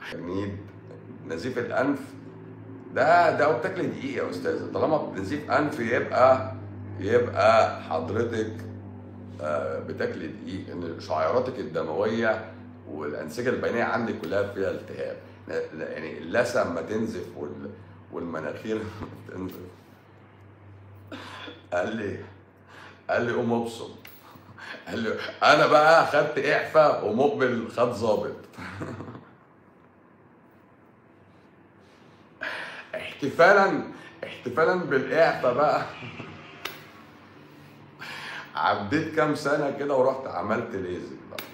تجنيد نزيف الانف ده ده بتاكل دقيق يا استاذ طالما نزيف انف يبقى يبقى حضرتك آه، بتاكل دقيق ان شعيراتك الدمويه والانسجه البينيه عندك كلها فيها التهاب لا- لا، يعني اللثه ما تنزف وال والمناخير تنزف قال لي قال لي قوم ابصم قال لي انا بقى خدت اعفاء ومقبل خد ظابط احتفالا احتفالا بالاعفاء بقى عديت كام سنه كده ورحت عملت ليزك بقى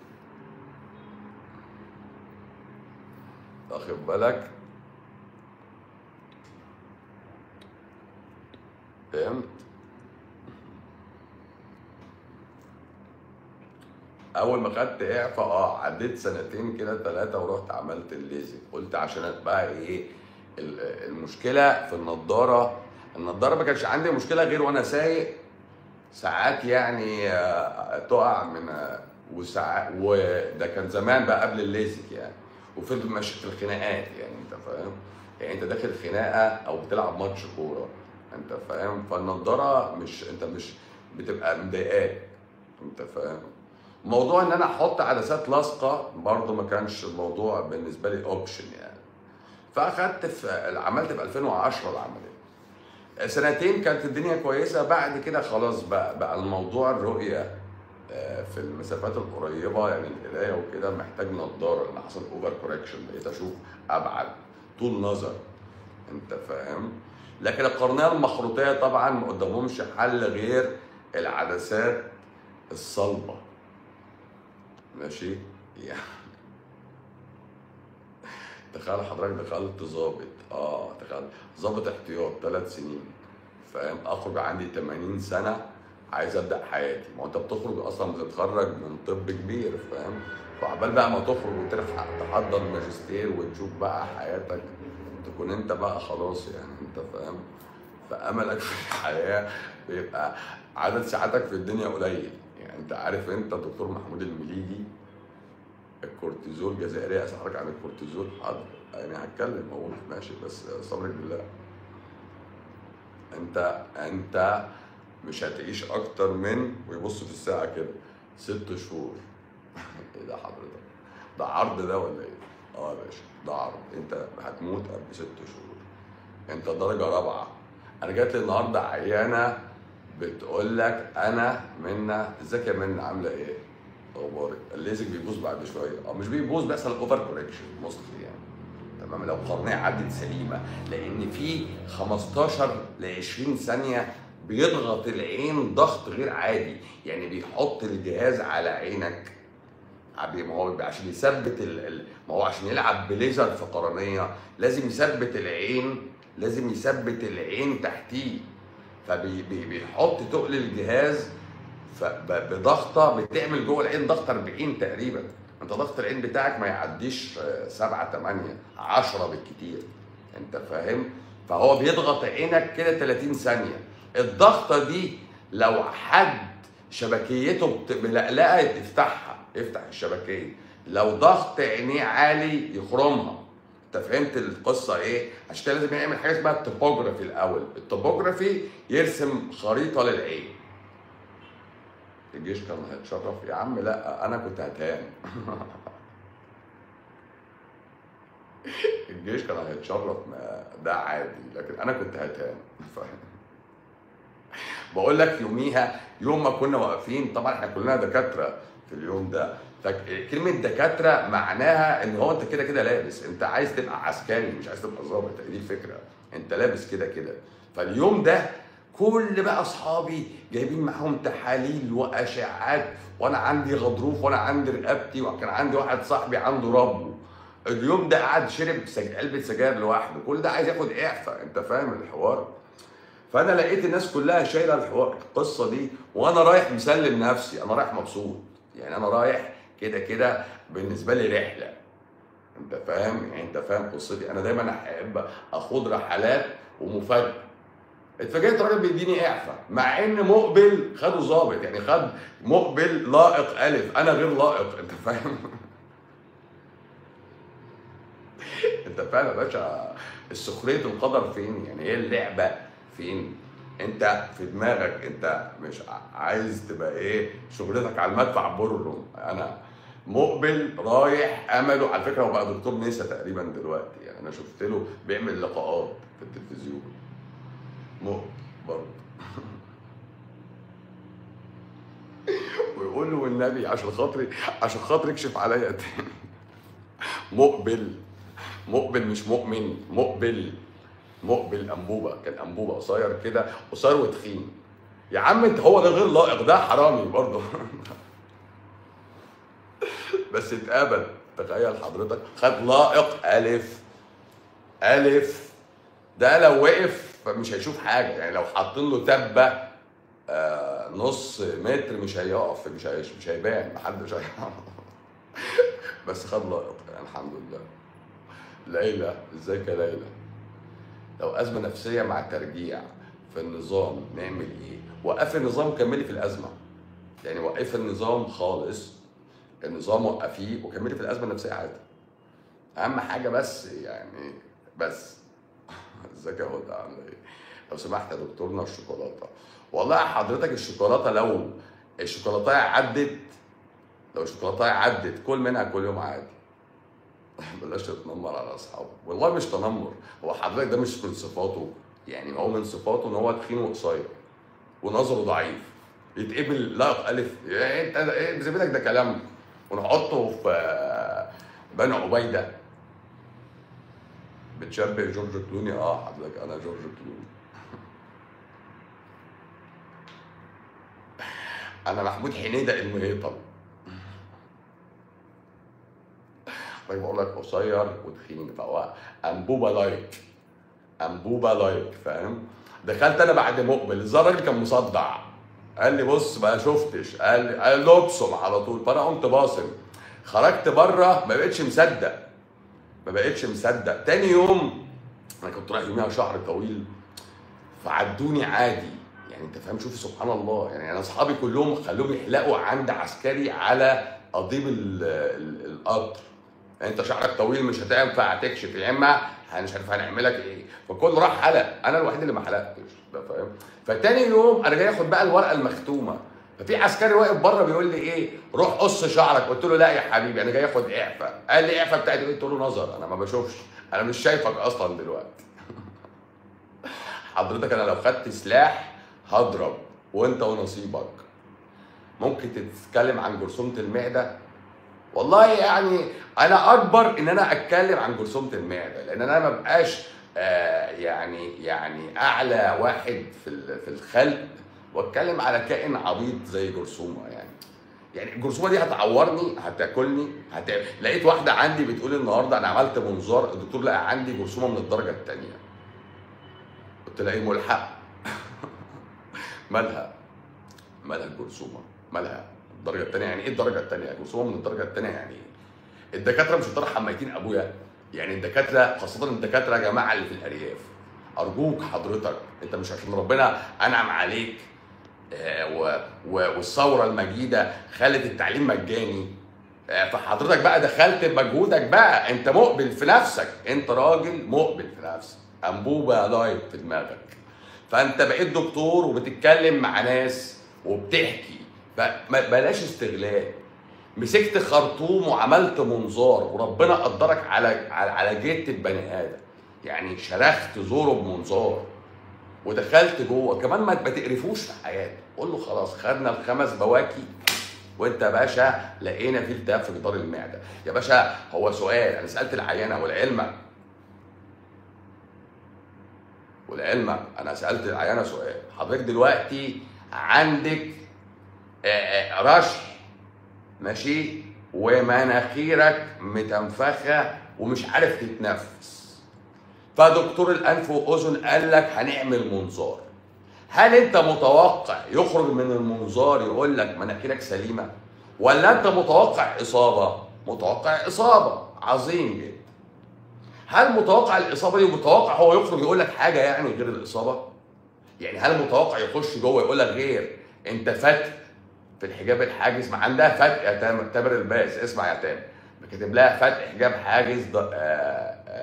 واخد بالك فهمت اول ما خدت اعفاء اه عديت سنتين كده ثلاثه ورحت عملت الليزك قلت عشان بقى ايه ال- المشكله في النضاره النضاره ما كانش عندي مشكله غير وانا سايق ساعات يعني آه، تقع من آه، وساعات وده كان زمان بقى قبل الليزك يعني وفي المش... في الخناقات يعني انت فاهم يعني انت داخل خناقه او بتلعب ماتش كوره انت فاهم فالنضاره مش انت مش بتبقى مضايقاك انت فاهم موضوع ان انا احط عدسات لاصقه برضه ما كانش الموضوع بالنسبه لي اوبشن يعني فاخدت في عملت في 2010 العمليه سنتين كانت الدنيا كويسه بعد كده خلاص بقى بقى الموضوع الرؤيه آه، في المسافات القريبه يعني القرايه وكده محتاج نظاره لان حصل اوفر كوركشن بقيت اشوف ابعد طول نظر انت فاهم لكن القرنيه المخروطيه طبعا ما قدامهمش حل غير العدسات الصلبه ماشي يعني تخيل حضرتك دخلت ظابط اه تخيل ظابط احتياط ثلاث سنين فاهم اخرج عندي 80 سنه عايز ابدا حياتي ما هو انت بتخرج اصلا بتتخرج من طب كبير فاهم فعبال بقى ما تخرج وتلحق تحضر ماجستير وتشوف بقى حياتك تكون انت بقى خلاص يعني انت فاهم فاملك في الحياه بيبقى عدد ساعاتك في الدنيا قليل يعني انت عارف انت دكتور محمود المليجي الكورتيزول جزائريه اسالك عن الكورتيزول حاضر يعني هتكلم اقول ماشي بس صبرك بالله انت انت مش هتعيش اكتر من ويبص في الساعه كده ست شهور ايه ده حضرتك ده عرض ده ولا ايه اه يا باشا ده عرض انت هتموت قبل ست شهور انت درجه رابعه انا جات لي النهارده عيانه بتقول لك انا منا ازيك يا منا عامله ايه اخبارك الليزك بيبوظ بعد شويه اه مش بيبوظ بيحصل اوفر كوركشن موستلي يعني تمام لو قرنيه عدت سليمه لان في 15 ل 20 ثانيه بيضغط العين ضغط غير عادي يعني بيحط الجهاز على عينك عبي- ما هو بيبقى عشان يثبت ال... ال- ما هو عشان يلعب بليزر في قرنيه لازم يثبت العين لازم يثبت العين تحتيه فبيحط تقل الجهاز فب- بضغطه بتعمل جوه العين ضغط 40 تقريبا انت ضغط العين بتاعك ما يعديش 7 8 10 بالكتير انت فاهم فهو بيضغط عينك كده 30 ثانيه الضغطه دي لو حد شبكيته بت- ملقلقه يفتحها يفتح الشبكيه لو ضغط عينيه عالي يخرمها انت فهمت القصه ايه عشان كده لازم يعمل حاجه اسمها التوبوجرافي الاول التوبوجرافي يرسم خريطه للعين الجيش كان هيتشرف يا عم لا انا كنت هتهان الجيش كان هيتشرف ما ده عادي لكن انا كنت هتهان فاهم بقول لك يوميها يوم ما كنا واقفين طبعا احنا كلنا دكاتره في اليوم ده فك- كلمه دكاتره معناها ان هو انت كده كده لابس انت عايز تبقى عسكري مش عايز تبقى ظابط دي الفكره انت لابس كده كده فاليوم ده كل بقى اصحابي جايبين معاهم تحاليل واشعات وانا عندي غضروف وانا عندي رقبتي وكان عندي واحد صاحبي عنده ربو اليوم ده قعد شرب سج... علبه سجاير لوحده كل ده عايز ياخد اعفاء انت فاهم الحوار فانا لقيت الناس كلها شايله الحوار القصه دي وانا رايح مسلم نفسي انا رايح مبسوط يعني انا رايح كده كده بالنسبه لي رحله انت فاهم يعني انت فاهم قصتي انا دايما احب اخوض رحلات ومفاجاه اتفاجئت راجل بيديني اعفاء مع ان مقبل خده ظابط يعني خد مقبل لائق الف انا غير لائق انت فاهم انت فاهم يا باشا السخريه القدر فين يعني هي اللعبه فين انت في دماغك انت مش ع- عايز تبقى ايه شغلتك على المدفع برر انا مقبل رايح امله على فكره هو بقى دكتور نسا تقريبا دلوقتي يعني انا شفت له بيعمل لقاءات في التلفزيون مقبل برضه ويقول له والنبي عشان خاطري عشان خاطري اكشف عليا تاني مقبل مقبل مش مؤمن مقبل مقبل انبوبه كان انبوبه قصير كده قصير وتخين يا عم انت هو ده غير لائق ده حرامي برضه بس اتقبل تخيل حضرتك خد لائق الف الف ده لو وقف مش هيشوف حاجه يعني لو حاطين له تبه آه نص متر مش هيقف مش هيش مش هيبان محدش هيعرف بس خد لائق يعني الحمد لله ليلى ازيك يا ليلى لو ازمه نفسيه مع ترجيع في النظام نعمل ايه؟ وقف النظام كملي في الازمه يعني وقف النظام خالص النظام وقفيه وكملي في الازمه النفسيه عادي اهم حاجه بس يعني بس ازيك يا هدى عامله ايه؟ لو سمحت يا دكتورنا الشوكولاته والله حضرتك الشوكولاته لو الشوكولاته عدت لو الشوكولاته عدت كل منها كل يوم عادي بلاش تتنمر على اصحابه والله مش تنمر هو حضرتك ده مش من صفاته يعني هو من صفاته ان هو تخين وقصير ونظره ضعيف يتقبل لا الف إيه انت ايه بذمتك ده كلام ونحطه في آه، بني عبيده بتشبه جورج كلوني اه حضرتك انا جورج كلوني انا محمود حنيده المهيطل طيب بقول لك قصير وتخين فهو انبوبه لايك انبوبه لايك فاهم دخلت انا بعد مقبل الظاهر الراجل كان مصدع قال لي بص ما شفتش قال لي قال لي ابصم على طول فانا قمت باصم خرجت بره ما بقتش مصدق ما بقتش مصدق تاني يوم انا كنت رايح يوميها شعر طويل فعدوني عادي يعني انت فاهم شوف سبحان الله يعني انا اصحابي كلهم خلوهم يحلقوا عند عسكري على قضيب ال- ال- القطر يعني انت شعرك طويل مش هتنفع تكشف يا اما مش عارف هنعملك ايه فكله راح حلق انا الوحيد اللي ما حلقتش ده فاهم فتاني يوم انا جاي اخد بقى الورقه المختومه ففي عسكري واقف بره بيقول لي ايه روح قص شعرك قلت له لا يا حبيبي انا جاي اخد اعفاء قال لي اعفاء بتاعتي إيه؟ قلت له نظر انا ما بشوفش انا مش شايفك اصلا دلوقتي حضرتك انا لو خدت سلاح هضرب وانت ونصيبك ممكن تتكلم عن جرثومه المعده والله يعني انا اكبر ان انا اتكلم عن جرثومه المعده لان انا ما بقاش آه يعني يعني اعلى واحد في ال- في الخلق واتكلم على كائن عبيط زي جرثومه يعني يعني الجرثومه دي هتعورني هتاكلني هت... لقيت واحده عندي بتقول النهارده انا عملت منظار الدكتور لقى عندي جرثومه من الدرجه الثانيه قلت لها ايه ملحق مالها مالها الجرثومه مالها الدرجه الثانيه يعني ايه الدرجه الثانيه جرثومه من الدرجه الثانيه يعني ايه الدكاتره مش هتروح حمايتين ابويا يعني الدكاتره خاصه الدكاتره يا جماعه اللي في الارياف ارجوك حضرتك انت مش عشان ربنا انعم عليك آه، و- و- والثوره المجيده خلت التعليم مجاني آه، فحضرتك بقى دخلت بمجهودك بقى انت مقبل في نفسك انت راجل مقبل في نفسك انبوبه لايت في دماغك فانت بقيت دكتور وبتتكلم مع ناس وبتحكي بلاش استغلال مسكت خرطوم وعملت منظار وربنا قدرك على على, على جيت البني ادم يعني شرخت زوره بمنظار ودخلت جوه كمان ما ما تقرفوش في حياته قول له خلاص خدنا الخمس بواكي وانت يا باشا لقينا في التهاب في جدار المعده يا باشا هو سؤال انا سالت العيانه والعلم والعلم انا سالت العيانه سؤال حضرتك دلوقتي عندك آه، آه، رشح ماشي ومناخيرك متنفخه ومش عارف تتنفس فدكتور الانف واذن قال لك هنعمل منظار هل انت متوقع يخرج من المنظار يقول لك مناخيرك سليمه ولا انت متوقع اصابه متوقع اصابه عظيم جدا هل متوقع الاصابه دي ومتوقع هو يخرج يقول لك حاجه يعني غير الاصابه يعني هل متوقع يخش جوه يقول لك غير انت فتح في الحجاب الحاجز ما عندها فتح يا تام- تامر الباس اسمع يا تامر كاتب لها فتح حجاب حاجز ض- آه، آه،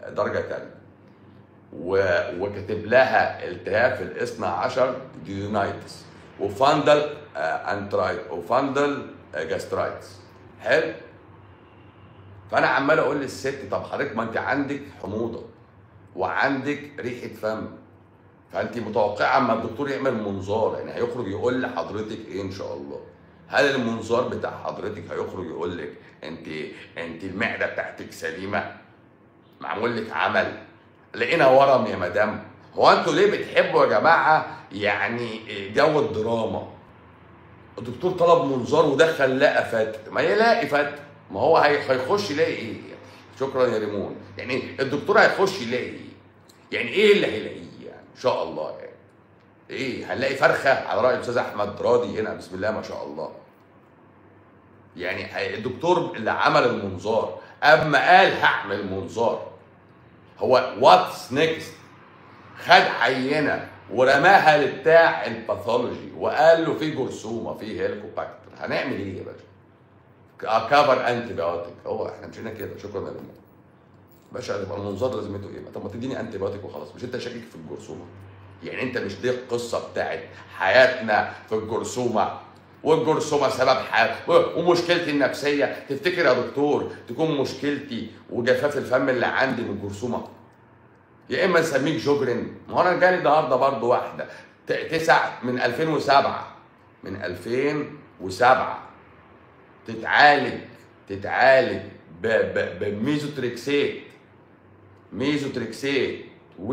درجه ثالثه و... وكاتب لها التهاب في الاثنى عشر ديونايتس وفاندل آه انترايت وفاندل آه جاسترايتس حلو فانا عمال اقول للست طب حضرتك ما انت عندك حموضه وعندك ريحه فم فانت متوقعه اما الدكتور يعمل منظار يعني هيخرج يقول لحضرتك ايه ان شاء الله هل المنظار بتاع حضرتك هيخرج يقول لك انت انت المعده بتاعتك سليمه معمول لك عمل لقينا ورم يا مدام هو انتوا ليه بتحبوا يا جماعه يعني جو الدراما الدكتور طلب منظار ودخل لقى فتق ما يلاقي فتق ما هو هي- هيخش يلاقي ايه شكرا يا ريمون يعني الدكتور هيخش يلاقي ايه يعني ايه اللي هيلاقيه يعني ان شاء الله يعني ايه هنلاقي فرخه على راي الاستاذ احمد راضي هنا بسم الله ما شاء الله يعني هي- الدكتور اللي عمل المنظار اما قال هعمل منظار هو واتس نيكست خد عينه ورماها لبتاع الباثولوجي وقال له في جرثومه في هيليكوباكتر هنعمل ايه يا باشا؟ كفر انتي بايوتيك هو احنا مشينا كده شكرا يا ريمون باشا يبقى المنظار لازمته ايه؟ طب ما تديني انتي بايوتيك وخلاص مش انت شاكك في الجرثومه يعني انت مش دي القصه بتاعت حياتنا في الجرثومه والجرثومه سبب حياه ومشكلتي النفسيه تفتكر يا دكتور تكون مشكلتي وجفاف الفم اللي عندي من الجرثومه يا اما نسميك جوجرين ما هو انا جالي النهارده برضه واحده ت- تسع من 2007 من 2007 تتعالج تتعالج ب- ب- بميزوتريكسيت ميزوتريكسيت و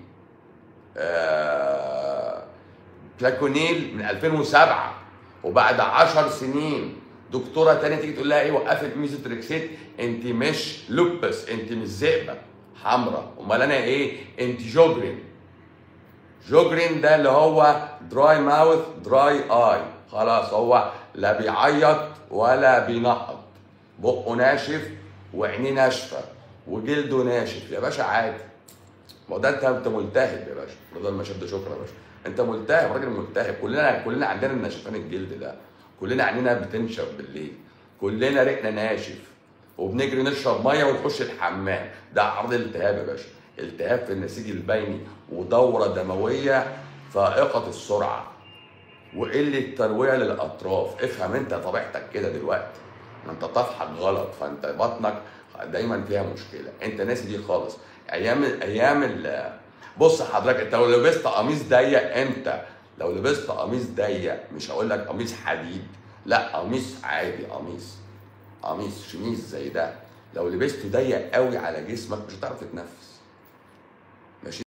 آه، بلاكونيل من 2007 وبعد 10 سنين دكتوره تانية تيجي تقول لها ايه وقفت ميزوتريكسيت انت مش لوبس انت مش ذئبه حمراء امال انا ايه انت جوجرين جوجرين ده اللي هو دراي ماوث دراي اي خلاص هو لا بيعيط ولا بينقط بقه ناشف وعينيه ناشفه وجلده ناشف يا باشا عادي ما هو ده انت انت ملتهب يا باشا رضا المشهد ده شكرا يا باشا انت ملتهب راجل ملتهب كلنا كلنا عندنا النشفان الجلد ده كلنا عينينا بتنشف بالليل كلنا ريقنا ناشف وبنجري نشرب ميه ونخش الحمام ده عرض التهاب يا باشا التهاب في النسيج البيني ودوره دمويه فائقه السرعه وقله ترويه للاطراف افهم انت طبيعتك كده دلوقتي ما انت طفحك غلط فانت بطنك دايما فيها مشكله انت ناسي دي خالص ايام ايام ال- بص حضرتك انت لو لبست قميص ضيق انت لو لبست قميص ضيق مش هقول لك قميص حديد لا قميص عادي قميص قميص شميز زي ده لو لبسته ضيق قوي على جسمك مش هتعرف تتنفس